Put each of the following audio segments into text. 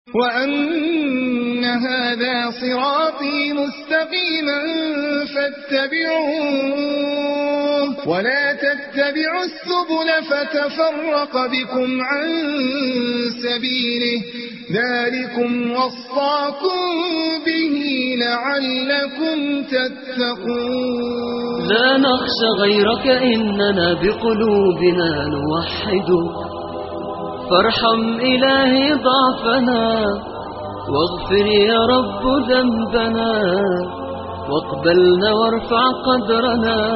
وأن هذا صراطي مستقيما فاتبعوه ولا تتبعوا السبل فتفرق بكم عن سبيله ذلكم وصاكم به لعلكم تتقون لا نخشى غيرك إننا بقلوبنا نوحد فارحم إلهي ضعفنا واغفر يا رب ذنبنا واقبلنا وارفع قدرنا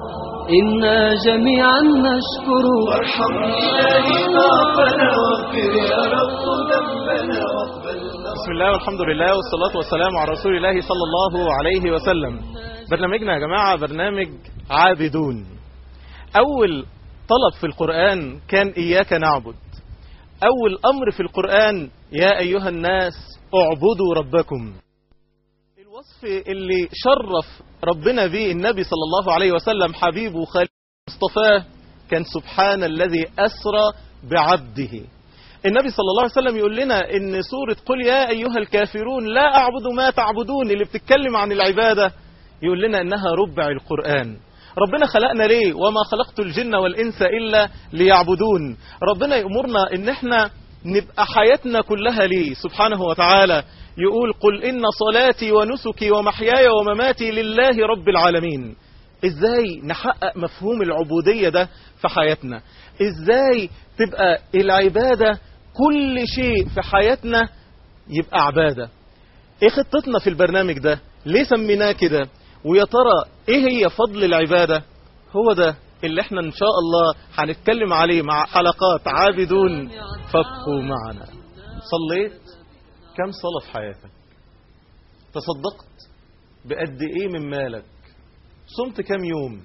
إنا جميعا نشكر وارحم إلهي ضعفنا واغفر يا رب ذنبنا واقبلنا بسم الله والحمد لله والصلاة والسلام على رسول الله صلى الله عليه وسلم برنامجنا يا جماعة برنامج عابدون أول طلب في القرآن كان إياك نعبد أول أمر في القرآن يا أيها الناس اعبدوا ربكم الوصف اللي شرف ربنا به النبي صلى الله عليه وسلم حبيبه خليل مصطفاه كان سبحان الذي أسرى بعبده النبي صلى الله عليه وسلم يقول لنا ان سورة قل يا أيها الكافرون لا أعبد ما تعبدون اللي بتتكلم عن العبادة يقول لنا انها ربع القرآن ربنا خلقنا ليه وما خلقت الجن والإنس إلا ليعبدون ربنا يأمرنا ان احنا نبقى حياتنا كلها ليه سبحانه وتعالى يقول قل إن صلاتي ونسكي ومحياي ومماتي لله رب العالمين ازاي نحقق مفهوم العبودية ده في حياتنا ازاي تبقى العبادة كل شيء في حياتنا يبقى عبادة ايه خطتنا في البرنامج ده ليه سميناه كده ويا ترى ايه هي فضل العبادة هو ده اللي احنا ان شاء الله هنتكلم عليه مع حلقات عابدون فابقوا معنا صليت كم صلاة في حياتك تصدقت بقد ايه من مالك صمت كم يوم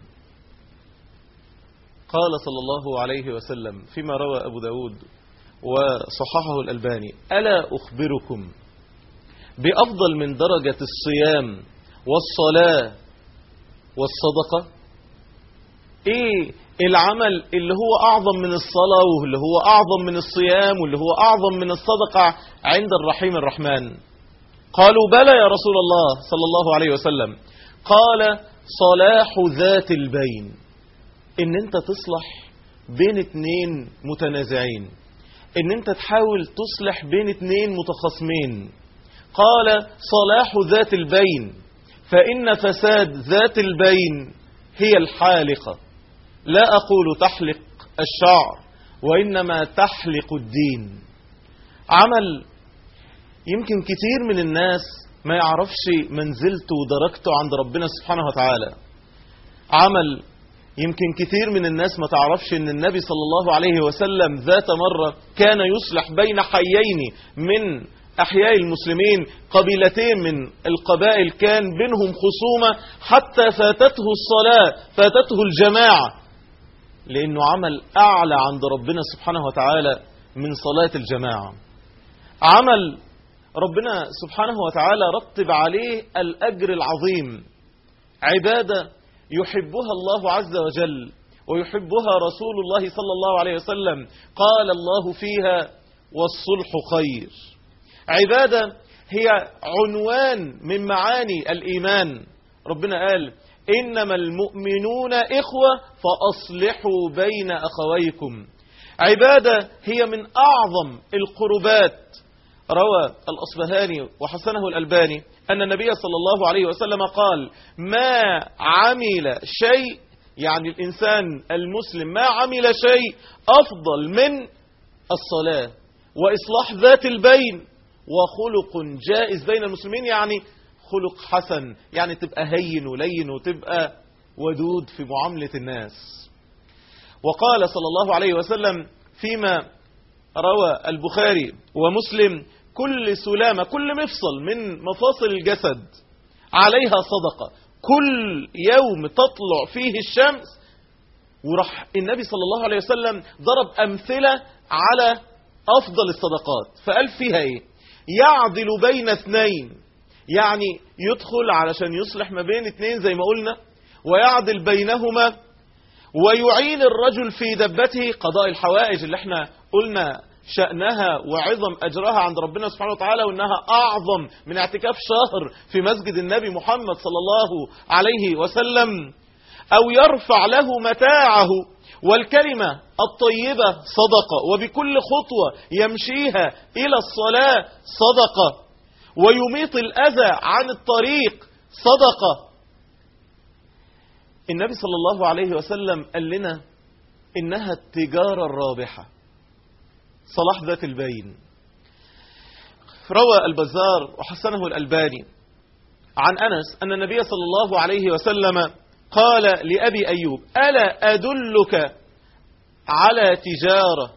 قال صلى الله عليه وسلم فيما روى أبو داود وصححه الألباني ألا أخبركم بأفضل من درجة الصيام والصلاة والصدقة ايه العمل اللي هو اعظم من الصلاة واللي هو اعظم من الصيام واللي هو اعظم من الصدقة عند الرحيم الرحمن قالوا بلى يا رسول الله صلى الله عليه وسلم قال صلاح ذات البين ان انت تصلح بين اتنين متنازعين ان انت تحاول تصلح بين اتنين متخاصمين قال صلاح ذات البين فإن فساد ذات البين هي الحالقة لا أقول تحلق الشعر وإنما تحلق الدين عمل يمكن كتير من الناس ما يعرفش منزلته ودرجته عند ربنا سبحانه وتعالى عمل يمكن كثير من الناس ما تعرفش ان النبي صلى الله عليه وسلم ذات مرة كان يصلح بين حيين من أحياء المسلمين قبيلتين من القبائل كان بينهم خصومة حتى فاتته الصلاة فاتته الجماعة لأنه عمل أعلى عند ربنا سبحانه وتعالى من صلاة الجماعة عمل ربنا سبحانه وتعالى رتب عليه الأجر العظيم عبادة يحبها الله عز وجل ويحبها رسول الله صلى الله عليه وسلم قال الله فيها والصلح خير عبادة هي عنوان من معاني الإيمان ربنا قال إنما المؤمنون إخوة فأصلحوا بين أخويكم عبادة هي من أعظم القربات روى الأصبهاني وحسنه الألباني أن النبي صلى الله عليه وسلم قال ما عمل شيء يعني الإنسان المسلم ما عمل شيء أفضل من الصلاة وإصلاح ذات البين وخلق جائز بين المسلمين يعني خلق حسن يعني تبقى هين ولين وتبقى ودود في معاملة الناس وقال صلى الله عليه وسلم فيما روى البخاري ومسلم كل سلامة كل مفصل من مفاصل الجسد عليها صدقة كل يوم تطلع فيه الشمس وراح النبي صلى الله عليه وسلم ضرب أمثلة على أفضل الصدقات فقال فيها إيه يعدل بين اثنين يعني يدخل علشان يصلح ما بين اثنين زي ما قلنا ويعدل بينهما ويعين الرجل في دبته قضاء الحوائج اللي احنا قلنا شأنها وعظم أجرها عند ربنا سبحانه وتعالى وأنها أعظم من اعتكاف شهر في مسجد النبي محمد صلى الله عليه وسلم أو يرفع له متاعه والكلمة الطيبة صدقة وبكل خطوة يمشيها إلى الصلاة صدقة ويميط الأذى عن الطريق صدقة النبي صلى الله عليه وسلم قال لنا إنها التجارة الرابحة صلاح ذات البين روى البزار وحسنه الألباني عن أنس أن النبي صلى الله عليه وسلم قال لأبي أيوب ألا أدلك على تجارة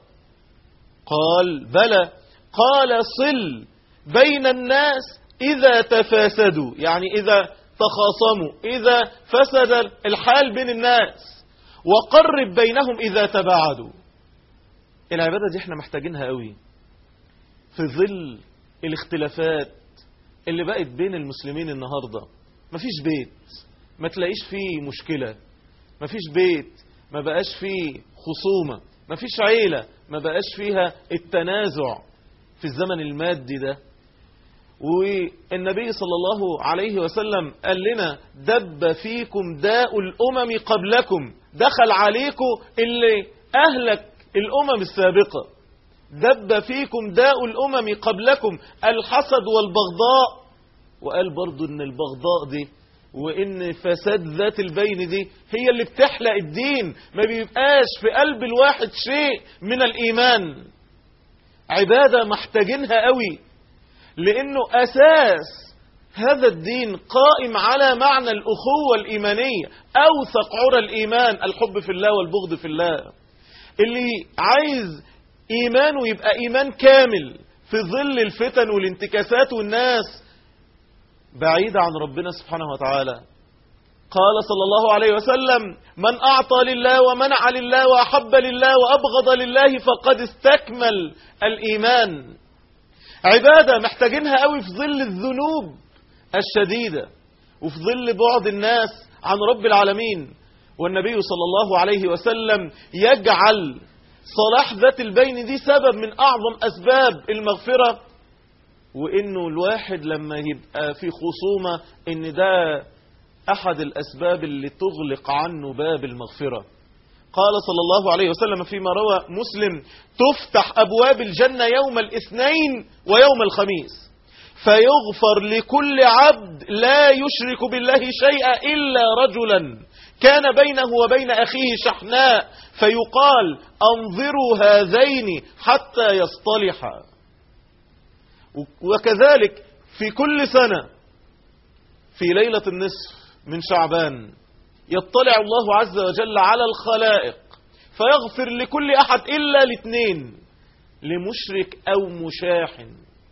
قال بلى قال صل بين الناس إذا تفاسدوا يعني إذا تخاصموا إذا فسد الحال بين الناس وقرب بينهم إذا تباعدوا العبادة دي احنا محتاجينها قوي في ظل الاختلافات اللي بقت بين المسلمين النهاردة مفيش بيت ما تلاقيش فيه مشكلة مفيش بيت ما بقاش فيه خصومة مفيش عيلة ما بقاش فيها التنازع في الزمن المادي ده والنبي صلى الله عليه وسلم قال لنا دب فيكم داء الأمم قبلكم دخل عليكم اللي أهلك الأمم السابقة دب فيكم داء الأمم قبلكم الحسد والبغضاء وقال برضو ان البغضاء دي وان فساد ذات البين دي هي اللي بتحلق الدين ما بيبقاش في قلب الواحد شيء من الإيمان عبادة محتاجينها قوي لأنه أساس هذا الدين قائم على معنى الأخوة الإيمانية أوثق عرى الإيمان الحب في الله والبغض في الله اللي عايز إيمانه يبقى إيمان كامل في ظل الفتن والانتكاسات والناس بعيدة عن ربنا سبحانه وتعالى قال صلى الله عليه وسلم من أعطى لله ومنع لله وأحب لله وأبغض لله فقد استكمل الإيمان عبادة محتاجينها قوي في ظل الذنوب الشديدة وفي ظل بعد الناس عن رب العالمين والنبي صلى الله عليه وسلم يجعل صلاح ذات البين دي سبب من أعظم أسباب المغفرة وإنه الواحد لما يبقى في خصومة إن ده أحد الأسباب اللي تغلق عنه باب المغفرة قال صلى الله عليه وسلم فيما روى مسلم تفتح أبواب الجنة يوم الاثنين ويوم الخميس فيغفر لكل عبد لا يشرك بالله شيئا إلا رجلا كان بينه وبين أخيه شحناء فيقال أنظروا هذين حتى يصطلحا وكذلك في كل سنة في ليلة النصف من شعبان يطلع الله عز وجل على الخلائق فيغفر لكل أحد إلا الاثنين لمشرك أو مشاحن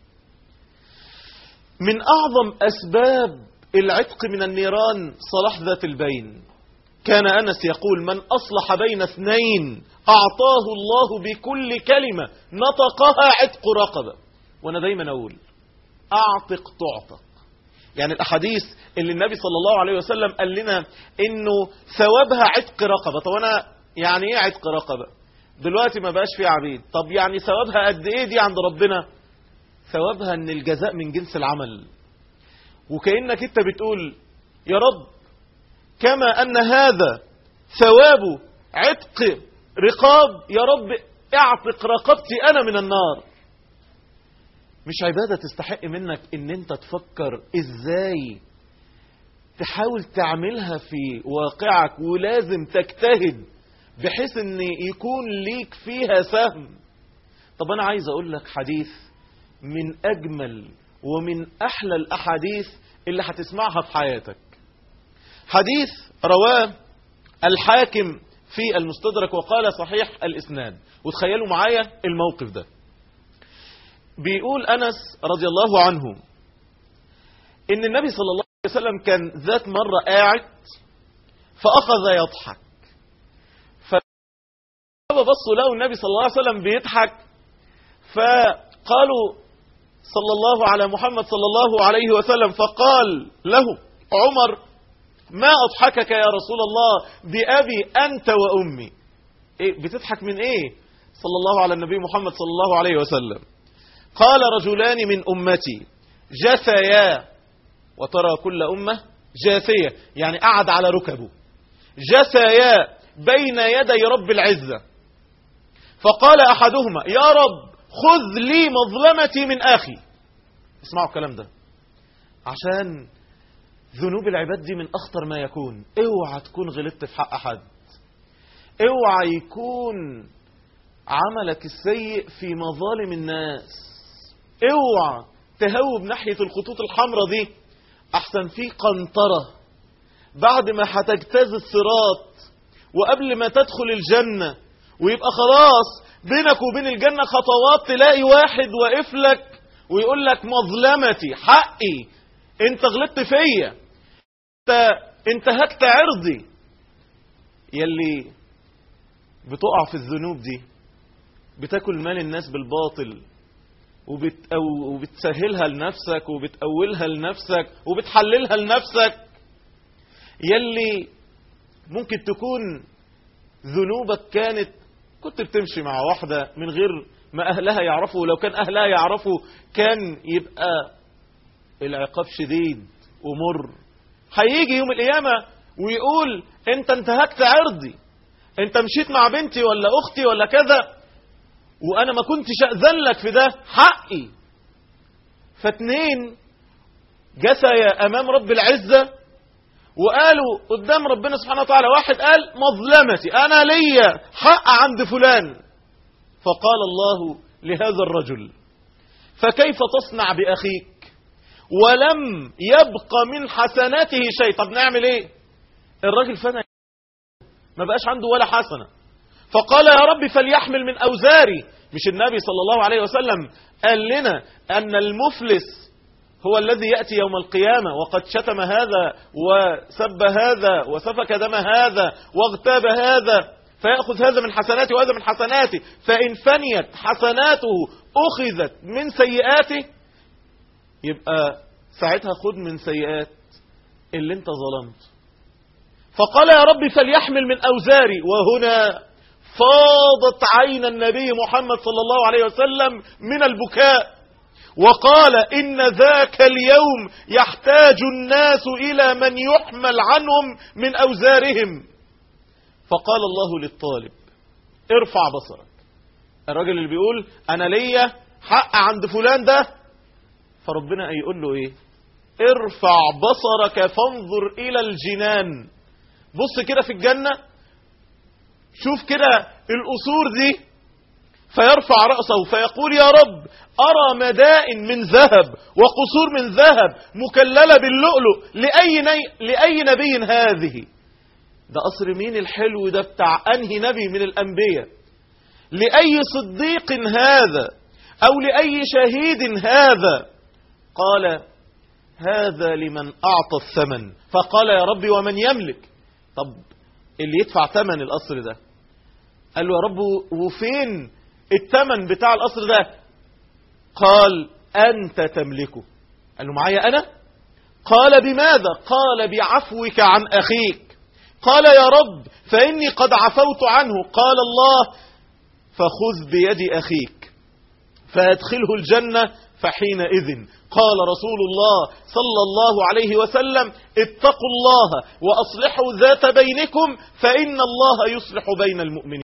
من أعظم أسباب العتق من النيران صلاح ذات البين كان أنس يقول من أصلح بين اثنين أعطاه الله بكل كلمة نطقها عتق رقبة وأنا دايما أقول أعتق تعتق يعني الأحاديث اللي النبي صلى الله عليه وسلم قال لنا إنه ثوابها عتق رقبة طب أنا يعني إيه عتق رقبة دلوقتي ما بقاش في عبيد طب يعني ثوابها قد إيه دي عند ربنا ثوابها أن الجزاء من جنس العمل وكأنك أنت بتقول يا رب كما أن هذا ثواب عتق رقاب يا رب اعتق رقبتي أنا من النار مش عبادة تستحق منك ان انت تفكر ازاي تحاول تعملها في واقعك ولازم تجتهد بحيث ان يكون ليك فيها سهم طب انا عايز اقول لك حديث من اجمل ومن احلى الاحاديث اللي هتسمعها في حياتك حديث رواه الحاكم في المستدرك وقال صحيح الاسناد وتخيلوا معايا الموقف ده بيقول أنس رضي الله عنه إن النبي صلى الله عليه وسلم كان ذات مرة قاعد فأخذ يضحك فبصوا له النبي صلى الله عليه وسلم بيضحك فقالوا صلى الله على محمد صلى الله عليه وسلم فقال له عمر ما أضحكك يا رسول الله بأبي أنت وأمي إيه بتضحك من إيه صلى الله على النبي محمد صلى الله عليه وسلم قال رجلان من أمتي جثيا وترى كل أمة جاثية يعني قعد على ركبه جثيا بين يدي رب العزة فقال أحدهما يا رب خذ لي مظلمتي من أخي اسمعوا الكلام ده عشان ذنوب العباد دي من أخطر ما يكون اوعى تكون غلطت في حق حد اوعى يكون عملك السيء في مظالم الناس اوعى تهوب ناحية الخطوط الحمراء دي احسن في قنطرة بعد ما هتجتاز الصراط وقبل ما تدخل الجنة ويبقى خلاص بينك وبين الجنة خطوات تلاقي واحد واقف لك ويقول لك مظلمتي حقي انت غلطت فيا انت انتهكت عرضي يلي بتقع في الذنوب دي بتاكل مال الناس بالباطل وبت أو وبتسهلها لنفسك وبتأولها لنفسك وبتحللها لنفسك يلي ممكن تكون ذنوبك كانت كنت بتمشي مع واحدة من غير ما أهلها يعرفوا ولو كان أهلها يعرفوا كان يبقى العقاب شديد ومر هيجي يوم القيامة ويقول انت انتهكت عرضي انت مشيت مع بنتي ولا اختي ولا كذا وانا ما كنتش اذن لك في ده حقي فاتنين جثيا امام رب العزة وقالوا قدام ربنا سبحانه وتعالى واحد قال مظلمتي انا ليا حق عند فلان فقال الله لهذا الرجل فكيف تصنع باخيك ولم يبق من حسناته شيء طب نعمل ايه الراجل فنى ما بقاش عنده ولا حسنة فقال يا رب فليحمل من أوزاري مش النبي صلى الله عليه وسلم قال لنا أن المفلس هو الذي يأتي يوم القيامة وقد شتم هذا وسب هذا وسفك دم هذا واغتاب هذا فيأخذ هذا من حسناته وهذا من حسناته فإن فنيت حسناته أخذت من سيئاته يبقى ساعتها خد من سيئات اللي انت ظلمت فقال يا رب فليحمل من أوزاري وهنا فاضت عين النبي محمد صلى الله عليه وسلم من البكاء وقال إن ذاك اليوم يحتاج الناس إلى من يحمل عنهم من أوزارهم فقال الله للطالب ارفع بصرك الراجل اللي بيقول أنا ليا حق عند فلان ده فربنا يقول له ايه ارفع بصرك فانظر الى الجنان بص كده في الجنة شوف كده القصور دي فيرفع رأسه فيقول يا رب أرى مدائن من ذهب وقصور من ذهب مكللة باللؤلؤ لأي, ني... لأي نبي هذه ده قصر مين الحلو ده بتاع أنهي نبي من الأنبياء لأي صديق هذا أو لأي شهيد هذا قال هذا لمن أعطى الثمن فقال يا ربي ومن يملك طب اللي يدفع ثمن القصر ده قال له يا رب وفين الثمن بتاع القصر ده قال أنت تملكه قال له معايا أنا قال بماذا قال بعفوك عن أخيك قال يا رب فإني قد عفوت عنه قال الله فخذ بيد أخيك فأدخله الجنة فحينئذ قال رسول الله صلى الله عليه وسلم اتقوا الله وأصلحوا ذات بينكم فإن الله يصلح بين المؤمنين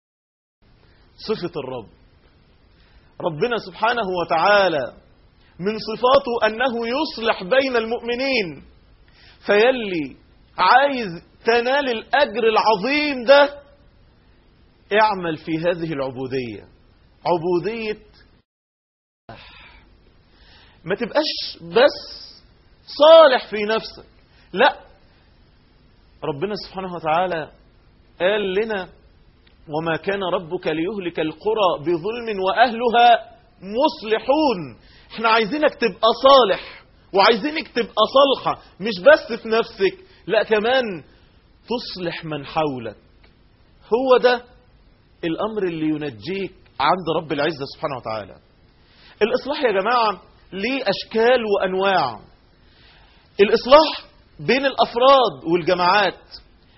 صفة الرب ربنا سبحانه وتعالى من صفاته أنه يصلح بين المؤمنين فيلي عايز تنال الأجر العظيم ده اعمل في هذه العبودية عبودية ما تبقاش بس صالح في نفسك لا ربنا سبحانه وتعالى قال لنا وما كان ربك ليهلك القرى بظلم وأهلها مصلحون احنا عايزينك تبقى صالح وعايزينك تبقى صالحة مش بس في نفسك لا كمان تصلح من حولك هو ده الأمر اللي ينجيك عند رب العزة سبحانه وتعالى الإصلاح يا جماعة ليه أشكال وأنواع الإصلاح بين الأفراد والجماعات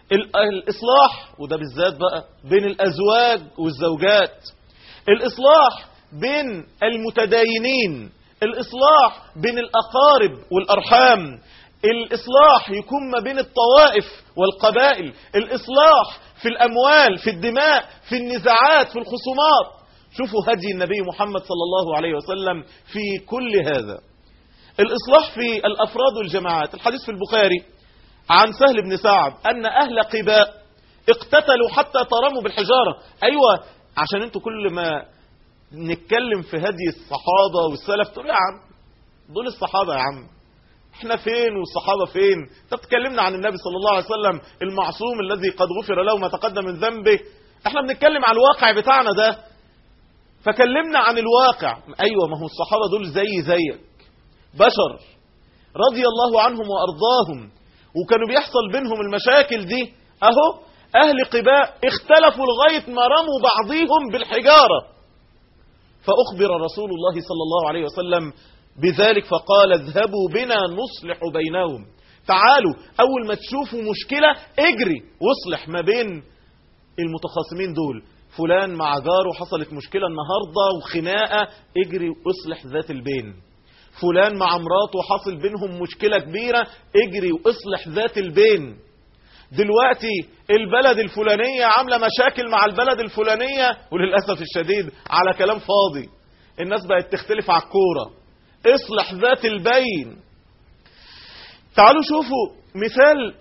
ال- الإصلاح وده بالذات بقى بين الأزواج والزوجات الإصلاح بين المتداينين الإصلاح بين الأقارب والأرحام الإصلاح يكون ما بين الطوائف والقبائل الإصلاح في الأموال في الدماء في النزاعات في الخصومات شوفوا هدي النبي محمد صلى الله عليه وسلم في كل هذا الإصلاح في الأفراد والجماعات الحديث في البخاري عن سهل بن سعد أن أهل قباء اقتتلوا حتى ترموا بالحجارة أيوة عشان انتوا كل ما نتكلم في هدي الصحابة والسلف تقول يا عم دول الصحابة يا عم احنا فين والصحابة فين انت بتكلمنا عن النبي صلى الله عليه وسلم المعصوم الذي قد غفر له ما تقدم من ذنبه احنا بنتكلم عن الواقع بتاعنا ده فكلمنا عن الواقع ايوه ما هو الصحابة دول زي زيك بشر رضي الله عنهم وارضاهم وكانوا بيحصل بينهم المشاكل دي اهو اهل قباء اختلفوا لغاية ما رموا بعضهم بالحجارة فاخبر رسول الله صلى الله عليه وسلم بذلك فقال اذهبوا بنا نصلح بينهم تعالوا اول ما تشوفوا مشكلة اجري واصلح ما بين المتخاصمين دول فلان مع جاره حصلت مشكلة النهاردة وخناقة اجري واصلح ذات البين فلان مع مراته حصل بينهم مشكلة كبيرة اجري واصلح ذات البين دلوقتي البلد الفلانية عاملة مشاكل مع البلد الفلانية وللأسف الشديد على كلام فاضي الناس بقت تختلف على الكورة اصلح ذات البين تعالوا شوفوا مثال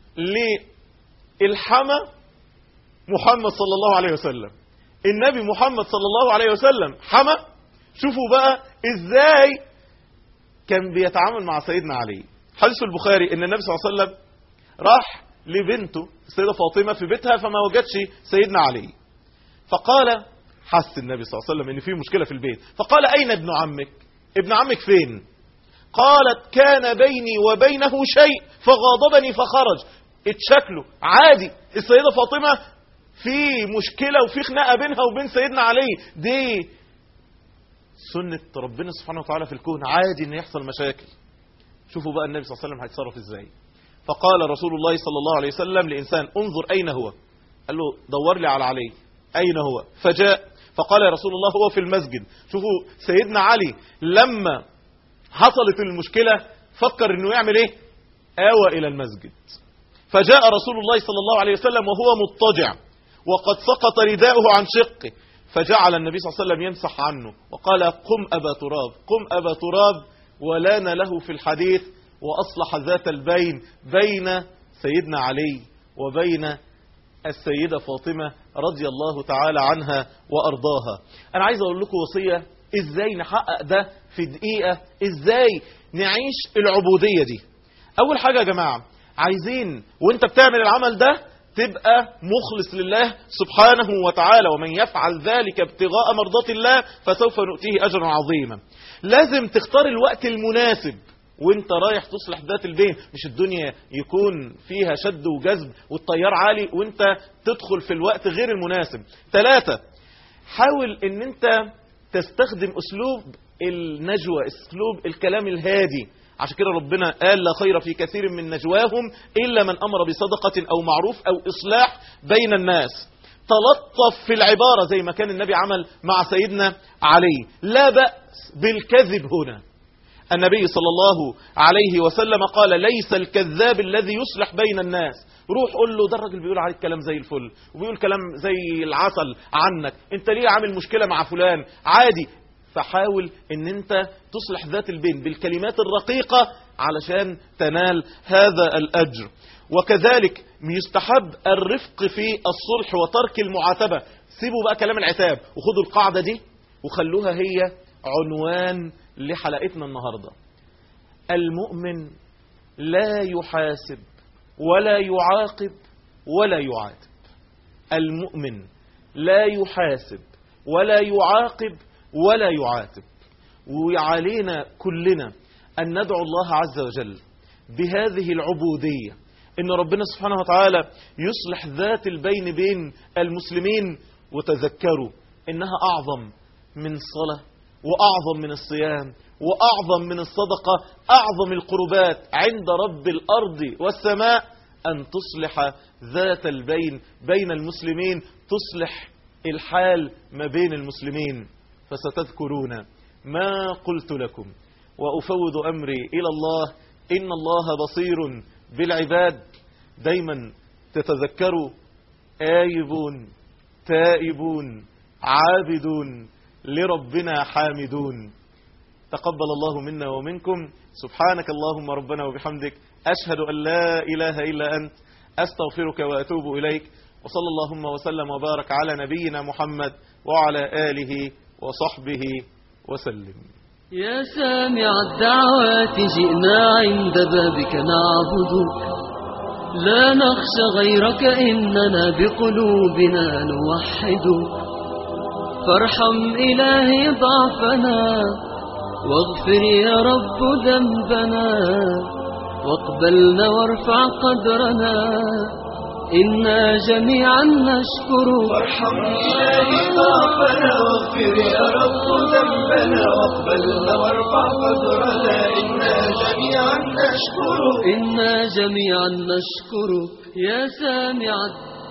للحمى محمد صلى الله عليه وسلم النبي محمد صلى الله عليه وسلم حمى شوفوا بقى ازاي كان بيتعامل مع سيدنا علي حديث البخاري ان النبي صلى الله عليه وسلم راح لبنته السيدة فاطمة في بيتها فما وجدش سيدنا علي فقال حس النبي صلى الله عليه وسلم ان في مشكلة في البيت فقال اين ابن عمك ابن عمك فين قالت كان بيني وبينه شيء فغاضبني فخرج اتشكله عادي السيدة فاطمة في مشكلة وفي خناقة بينها وبين سيدنا علي دي سنة ربنا سبحانه وتعالى في الكون عادي ان يحصل مشاكل شوفوا بقى النبي صلى الله عليه وسلم هيتصرف ازاي فقال رسول الله صلى الله عليه وسلم لإنسان انظر أين هو قال له دور لي على علي أين هو فجاء فقال يا رسول الله هو في المسجد شوفوا سيدنا علي لما حصلت المشكلة فكر انه يعمل ايه آوى الى المسجد فجاء رسول الله صلى الله عليه وسلم وهو مضطجع وقد سقط رداؤه عن شقه فجعل النبي صلى الله عليه وسلم يمسح عنه وقال قم أبا تراب قم أبا تراب ولان له في الحديث وأصلح ذات البين بين سيدنا علي وبين السيدة فاطمة رضي الله تعالى عنها وأرضاها أنا عايز أقول لكم وصية إزاي نحقق ده في دقيقة إزاي نعيش العبودية دي أول حاجة يا جماعة عايزين وانت بتعمل العمل ده تبقى مخلص لله سبحانه وتعالى ومن يفعل ذلك ابتغاء مرضات الله فسوف نؤتيه أجرا عظيما لازم تختار الوقت المناسب وانت رايح تصلح ذات البين مش الدنيا يكون فيها شد وجذب والتيار عالي وانت تدخل في الوقت غير المناسب ثلاثة حاول ان انت تستخدم اسلوب النجوى اسلوب الكلام الهادي عشان كده ربنا قال لا خير في كثير من نجواهم إلا من أمر بصدقة أو معروف أو إصلاح بين الناس تلطف في العبارة زي ما كان النبي عمل مع سيدنا علي لا بأس بالكذب هنا النبي صلى الله عليه وسلم قال ليس الكذاب الذي يصلح بين الناس روح قول له ده الراجل بيقول عليك كلام زي الفل وبيقول كلام زي العسل عنك انت ليه عامل مشكلة مع فلان عادي فحاول ان انت تصلح ذات البين بالكلمات الرقيقة علشان تنال هذا الأجر وكذلك يستحب الرفق في الصلح وترك المعاتبة سيبوا بقى كلام العتاب وخدوا القاعدة دي وخلوها هي عنوان لحلقتنا النهاردة المؤمن لا يحاسب ولا يعاقب ولا يعاتب المؤمن لا يحاسب ولا يعاقب ولا يعاتب وعلينا كلنا أن ندعو الله عز وجل بهذه العبودية إن ربنا سبحانه وتعالى يصلح ذات البين بين المسلمين وتذكروا إنها أعظم من الصلاة وأعظم من الصيام وأعظم من الصدقة أعظم القربات عند رب الأرض والسماء أن تصلح ذات البين بين المسلمين تصلح الحال ما بين المسلمين فستذكرون ما قلت لكم وأفوض أمري إلى الله إن الله بصير بالعباد دايما تتذكروا آيبون تائبون عابدون لربنا حامدون تقبل الله منا ومنكم سبحانك اللهم ربنا وبحمدك أشهد أن لا إله إلا أنت أستغفرك وأتوب إليك وصلى اللهم وسلم وبارك على نبينا محمد وعلى آله وصحبه وسلم يا سامع الدعوات جئنا عند بابك نعبدك لا نخشى غيرك إننا بقلوبنا نوحدك فارحم إلهي ضعفنا واغفر يا رب ذنبنا واقبلنا وارفع قدرنا إنا جميعا نشكرك وارحم إلهي ضعفنا واغفر يا رب ذنبنا واقبلنا وارفع قدرنا إنا جميعا نشكرك إنا جميعا نشكرك يا سامع الدعوات